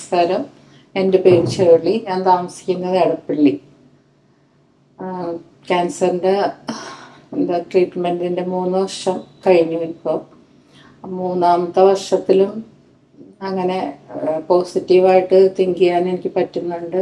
നമസ്കാരം എൻ്റെ പേര് ഷേർലി ഞാൻ താമസിക്കുന്നത് എടപ്പള്ളി ക്യാൻസറിൻ്റെ എന്താ ട്രീറ്റ്മെൻറ്റിൻ്റെ മൂന്ന് വർഷം കഴിഞ്ഞു ഇപ്പോൾ മൂന്നാമത്തെ വർഷത്തിലും അങ്ങനെ പോസിറ്റീവായിട്ട് തിങ്ക് ചെയ്യാൻ എനിക്ക് പറ്റുന്നുണ്ട്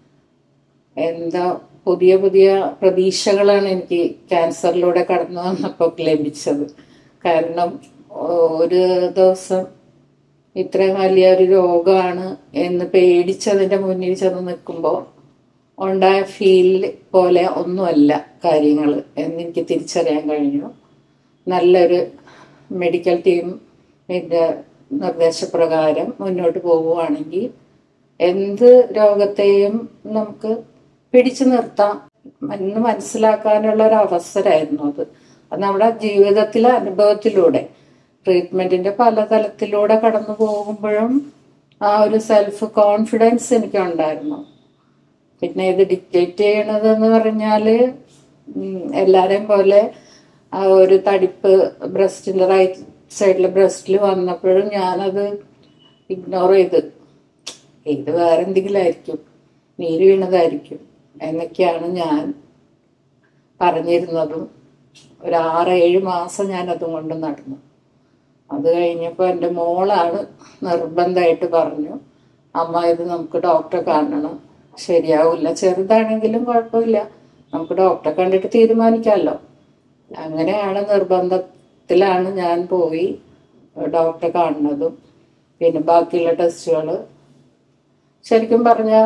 എന്താ പുതിയ പുതിയ പ്രതീക്ഷകളാണ് എനിക്ക് ക്യാൻസറിലൂടെ കടന്നു വന്നപ്പോൾ ലഭിച്ചത് കാരണം ഒരു ദിവസം ഇത്രയും വലിയൊരു രോഗമാണ് എന്ന് പേടിച്ചതിൻ്റെ മുന്നിൽ ചെന്ന് നിൽക്കുമ്പോൾ ഉണ്ടായ ഫീൽ പോലെ ഒന്നുമല്ല കാര്യങ്ങൾ എന്നെനിക്ക് തിരിച്ചറിയാൻ കഴിഞ്ഞു നല്ലൊരു മെഡിക്കൽ ടീം ഇതിൻ്റെ നിർദ്ദേശപ്രകാരം മുന്നോട്ട് പോവുകയാണെങ്കിൽ എന്ത് രോഗത്തെയും നമുക്ക് പിടിച്ചു നിർത്താം എന്ന് മനസ്സിലാക്കാനുള്ള ഒരു അവസരമായിരുന്നു അത് അത് നമ്മുടെ ജീവിതത്തിലെ അനുഭവത്തിലൂടെ ട്രീറ്റ്മെന്റിന്റെ പല തലത്തിലൂടെ കടന്നു പോകുമ്പോഴും ആ ഒരു സെൽഫ് കോൺഫിഡൻസ് എനിക്ക് ഉണ്ടായിരുന്നു പിന്നെ ഇത് ഡിക്റ്റേറ്റ് ചെയ്യണത് എന്ന് പറഞ്ഞാല് എല്ലാരെയും പോലെ ആ ഒരു തടിപ്പ് ബ്രസ്റ്റിന്റെ റൈറ്റ് സൈഡിലെ ബ്രസ്റ്റിൽ വന്നപ്പോഴും ഞാനത് ഇഗ്നോർ ചെയ്ത് ഇത് വേറെ എന്തെങ്കിലും ആയിരിക്കും നീര് വീണതായിരിക്കും എന്നൊക്കെയാണ് ഞാൻ പറഞ്ഞിരുന്നതും ഒരു ആറ് ഏഴ് മാസം ഞാൻ അതും കൊണ്ട് നടന്നു അത് കഴിഞ്ഞപ്പോൾ എൻ്റെ മോളാണ് നിർബന്ധമായിട്ട് പറഞ്ഞു അമ്മ ഇത് നമുക്ക് ഡോക്ടറെ കാണണം ശരിയാവില്ല ചെറുതാണെങ്കിലും കുഴപ്പമില്ല നമുക്ക് ഡോക്ടറെ കണ്ടിട്ട് തീരുമാനിക്കാമല്ലോ അങ്ങനെയാണ് നിർബന്ധത്തിലാണ് ഞാൻ പോയി ഡോക്ടറെ കാണുന്നതും പിന്നെ ബാക്കിയുള്ള ടെസ്റ്റുകൾ ശരിക്കും പറഞ്ഞാൽ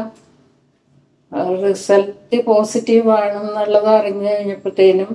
റിസൾട്ട് പോസിറ്റീവ് ആണെന്നുള്ളത് അറിഞ്ഞു കഴിഞ്ഞപ്പോഴത്തേനും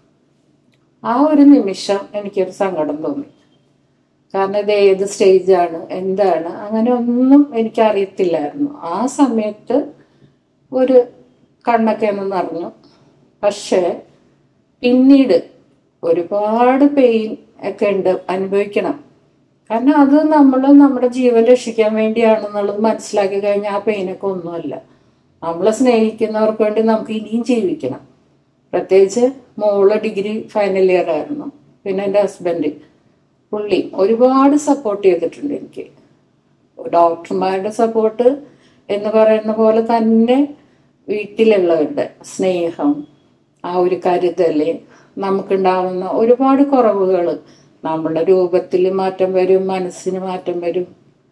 ആ ഒരു നിമിഷം എനിക്കൊരു സങ്കടം തോന്നി കാരണം ഇത് ഏത് സ്റ്റേജാണ് എന്താണ് അങ്ങനെ ഒന്നും എനിക്ക് അറിയത്തില്ലായിരുന്നു ആ സമയത്ത് ഒരു കണ്ണൊക്കെ ഒന്ന് നിറഞ്ഞു പക്ഷേ പിന്നീട് ഒരുപാട് പെയിൻ ഒക്കെ ഉണ്ട് അനുഭവിക്കണം കാരണം അത് നമ്മൾ നമ്മുടെ ജീവൻ രക്ഷിക്കാൻ വേണ്ടിയാണെന്നുള്ളത് മനസ്സിലാക്കി കഴിഞ്ഞാൽ ആ പെയിനൊക്കെ ഒന്നുമല്ല നമ്മളെ സ്നേഹിക്കുന്നവർക്ക് വേണ്ടി നമുക്ക് ഇനിയും ജീവിക്കണം പ്രത്യേകിച്ച് മോള് ഡിഗ്രി ഫൈനൽ ഇയർ ആയിരുന്നു പിന്നെ എൻ്റെ ഹസ്ബൻഡ് പുള്ളി ഒരുപാട് സപ്പോർട്ട് ചെയ്തിട്ടുണ്ട് എനിക്ക് ഡോക്ടർമാരുടെ സപ്പോർട്ട് എന്ന് പറയുന്ന പോലെ തന്നെ വീട്ടിലുള്ളവരുടെ സ്നേഹം ആ ഒരു കരുതല് നമുക്കുണ്ടാവുന്ന ഒരുപാട് കുറവുകൾ നമ്മുടെ രൂപത്തിൽ മാറ്റം വരും മനസ്സിന് മാറ്റം വരും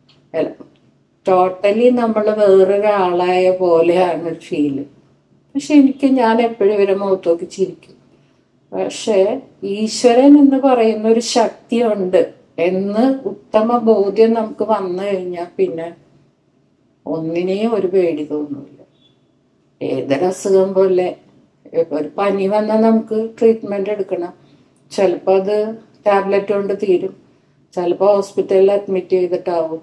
ടോട്ടലി നമ്മൾ വേറൊരാളായ പോലെയാണ് ഒരു ഫീല് പക്ഷെ എനിക്ക് ഞാൻ എപ്പോഴും ഇവരെ മുഖത്ത് നോക്കി ചിരിക്കും പക്ഷെ ഈശ്വരൻ എന്ന് പറയുന്ന ഒരു ശക്തിയുണ്ട് എന്ന് ഉത്തമ ബോധ്യം നമുക്ക് വന്നു കഴിഞ്ഞാൽ പിന്നെ ഒന്നിനെയും ഒരു പേടി തോന്നില്ല ഏതൊരസുഖം പോലെ ഒരു പനി വന്നാൽ നമുക്ക് ട്രീറ്റ്മെന്റ് എടുക്കണം ചിലപ്പോൾ അത് ടാബ്ലറ്റ് കൊണ്ട് തീരും ചിലപ്പോൾ ഹോസ്പിറ്റലിൽ അഡ്മിറ്റ് ചെയ്തിട്ടാവും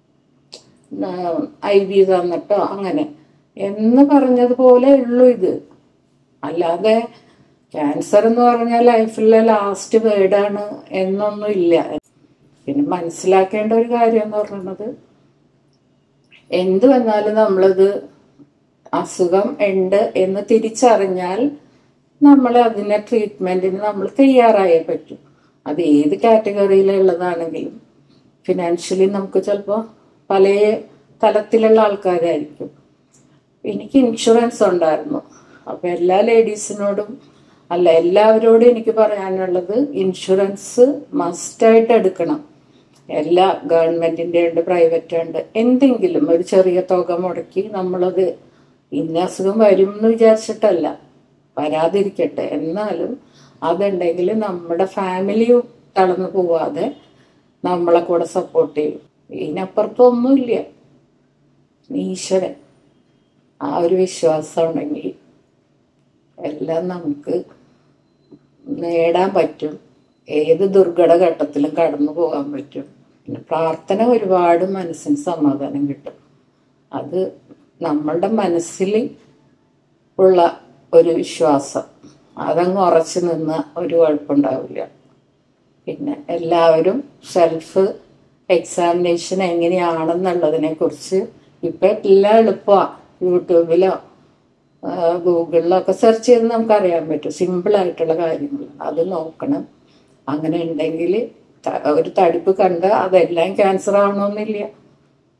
ഐ വി തന്നിട്ടോ അങ്ങനെ എന്ന് പറഞ്ഞതുപോലെ ഉള്ളൂ ഇത് അല്ലാതെ ക്യാൻസർ എന്ന് പറഞ്ഞാൽ ലൈഫിലെ ലാസ്റ്റ് വേർഡാണ് എന്നൊന്നും ഇല്ല പിന്നെ മനസ്സിലാക്കേണ്ട ഒരു കാര്യം എന്ന് പറയുന്നത് എന്ത് വന്നാലും നമ്മളത് അസുഖം ഉണ്ട് എന്ന് തിരിച്ചറിഞ്ഞാൽ നമ്മൾ അതിനെ ട്രീറ്റ്മെന്റിന് നമ്മൾ തയ്യാറായേ പറ്റും അത് ഏത് കാറ്റഗറിയിലുള്ളതാണെങ്കിലും ഫിനാൻഷ്യലി നമുക്ക് ചിലപ്പോൾ പല തലത്തിലുള്ള ആൾക്കാരായിരിക്കും എനിക്ക് ഇൻഷുറൻസ് ഉണ്ടായിരുന്നു അപ്പം എല്ലാ ലേഡീസിനോടും അല്ല എല്ലാവരോടും എനിക്ക് പറയാനുള്ളത് ഇൻഷുറൻസ് മസ്റ്റായിട്ട് എടുക്കണം എല്ലാ ഗവൺമെന്റിന്റെ ഉണ്ട് പ്രൈവറ്റ് ഉണ്ട് എന്തെങ്കിലും ഒരു ചെറിയ തുക മുടക്കി നമ്മളത് ഇന്ന അസുഖം വരും എന്ന് വിചാരിച്ചിട്ടല്ല വരാതിരിക്കട്ടെ എന്നാലും അതുണ്ടെങ്കിൽ നമ്മുടെ ഫാമിലി തളർന്നു പോവാതെ നമ്മളെ കൂടെ സപ്പോർട്ട് ചെയ്യും ഇതിനപ്പുറത്തൊന്നുമില്ല ഈശ്വരൻ ആ ഒരു വിശ്വാസം ഉണ്ടെങ്കിൽ എല്ലാം നമുക്ക് നേടാൻ പറ്റും ഏത് ദുർഘട ഘട്ടത്തിലും കടന്നു പോകാൻ പറ്റും പിന്നെ പ്രാർത്ഥന ഒരുപാട് മനസ്സിന് സമാധാനം കിട്ടും അത് നമ്മളുടെ മനസ്സിൽ ഉള്ള ഒരു വിശ്വാസം അതങ്ങ് ഉറച്ചു നിന്ന ഒരു കുഴപ്പമുണ്ടാവില്ല പിന്നെ എല്ലാവരും സെൽഫ് എക്സാമിനേഷൻ എങ്ങനെയാണെന്നുള്ളതിനെ കുറിച്ച് ഇപ്പം എല്ലാം എളുപ്പമാണ് യൂട്യൂബിലോ ഗൂഗിളിലോ ഒക്കെ സെർച്ച് ചെയ്ത് നമുക്ക് അറിയാൻ പറ്റും സിമ്പിൾ ആയിട്ടുള്ള കാര്യങ്ങൾ അത് നോക്കണം അങ്ങനെ ഉണ്ടെങ്കിൽ ഒരു തടിപ്പ് കണ്ട് അതെല്ലാം ക്യാൻസർ ആവണമെന്നില്ല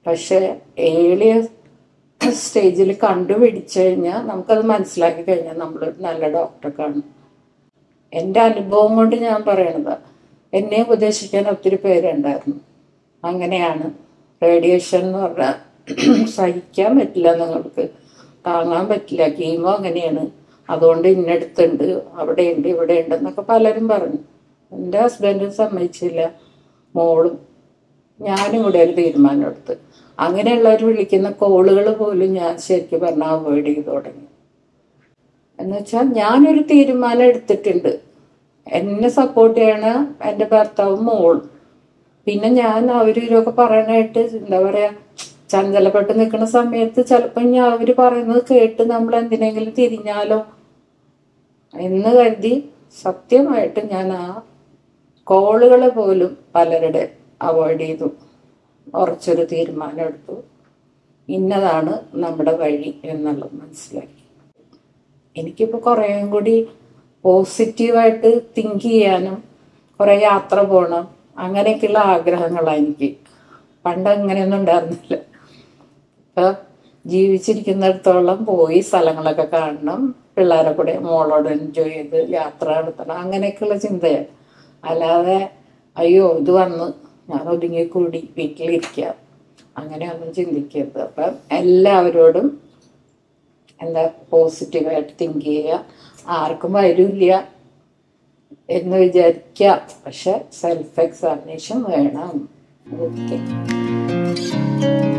പക്ഷെ ഏളിയ സ്റ്റേജിൽ കണ്ടുപിടിച്ചു കഴിഞ്ഞാൽ നമുക്കത് മനസ്സിലാക്കി കഴിഞ്ഞാൽ നമ്മളൊരു നല്ല ഡോക്ടറെ കാണും എൻ്റെ അനുഭവം കൊണ്ട് ഞാൻ പറയണത് എന്നെ ഉപദേശിക്കാൻ ഒത്തിരി പേരുണ്ടായിരുന്നു അങ്ങനെയാണ് റേഡിയേഷൻ എന്ന് പറഞ്ഞാൽ സഹിക്കാൻ പറ്റില്ല നിങ്ങൾക്ക് താങ്ങാൻ പറ്റില്ല കീമോ അങ്ങനെയാണ് അതുകൊണ്ട് ഇന്നടുത്തുണ്ട് അവിടെയുണ്ട് ഇവിടെ ഉണ്ട് എന്നൊക്കെ പലരും പറഞ്ഞു എൻ്റെ ഹസ്ബൻഡും സമ്മതിച്ചില്ല മോളും ഞാനും കൂടെ ഒരു തീരുമാനം എടുത്ത് അങ്ങനെയുള്ളവർ വിളിക്കുന്ന കോളുകൾ പോലും ഞാൻ ശരിക്കും പറഞ്ഞാൽ അവോയ്ഡ് ചെയ്തു തുടങ്ങി എന്നുവെച്ചാൽ ഞാനൊരു തീരുമാനം എടുത്തിട്ടുണ്ട് എന്നെ സപ്പോർട്ട് ചെയ്യണ എൻ്റെ ഭർത്താവും മോളും പിന്നെ ഞാൻ അവരൊക്കെ പറയാനായിട്ട് എന്താ പറയാ ചഞ്ചലപ്പെട്ട് നിൽക്കുന്ന സമയത്ത് ചിലപ്പോൾ ഞാൻ അവര് പറയുന്നത് കേട്ട് നമ്മൾ എന്തിനെങ്കിലും തിരിഞ്ഞാലോ എന്ന് കരുതി സത്യമായിട്ട് ഞാൻ ആ കോളുകളെ പോലും പലരുടെ അവോയ്ഡ് ചെയ്തു ഉറച്ചൊരു തീരുമാനം എടുത്തു ഇന്നതാണ് നമ്മുടെ വഴി എന്നുള്ളത് മനസ്സിലാക്കി എനിക്കിപ്പോൾ കുറേയും കൂടി പോസിറ്റീവായിട്ട് തിങ്ക് ചെയ്യാനും കുറേ യാത്ര പോകണം അങ്ങനെയൊക്കെയുള്ള ആഗ്രഹങ്ങളാണ് എനിക്ക് പണ്ട് അങ്ങനെയൊന്നും ഉണ്ടായിരുന്നില്ല ഇപ്പൊ ജീവിച്ചിരിക്കുന്നിടത്തോളം പോയി സ്ഥലങ്ങളൊക്കെ കാണണം പിള്ളേരെ കൂടെ മോളോട് എൻജോയ് ചെയ്ത് യാത്ര നടത്തണം അങ്ങനെയൊക്കെയുള്ള ചിന്തയാണ് അല്ലാതെ അയ്യോ ഇത് വന്ന് ഞാൻ ഒതുങ്ങിക്കൂടി വീട്ടിലിരിക്കുക അങ്ങനെയൊന്നും ചിന്തിക്കരുത് അപ്പം എല്ലാവരോടും എന്താ പോസിറ്റീവായിട്ട് തിങ്ക് ചെയ്യുക ആർക്കും വരില്ല എന്ന് വിചാരിക്കുക പക്ഷെ സെൽഫ് എക്സാമിനേഷൻ വേണം ഓക്കെ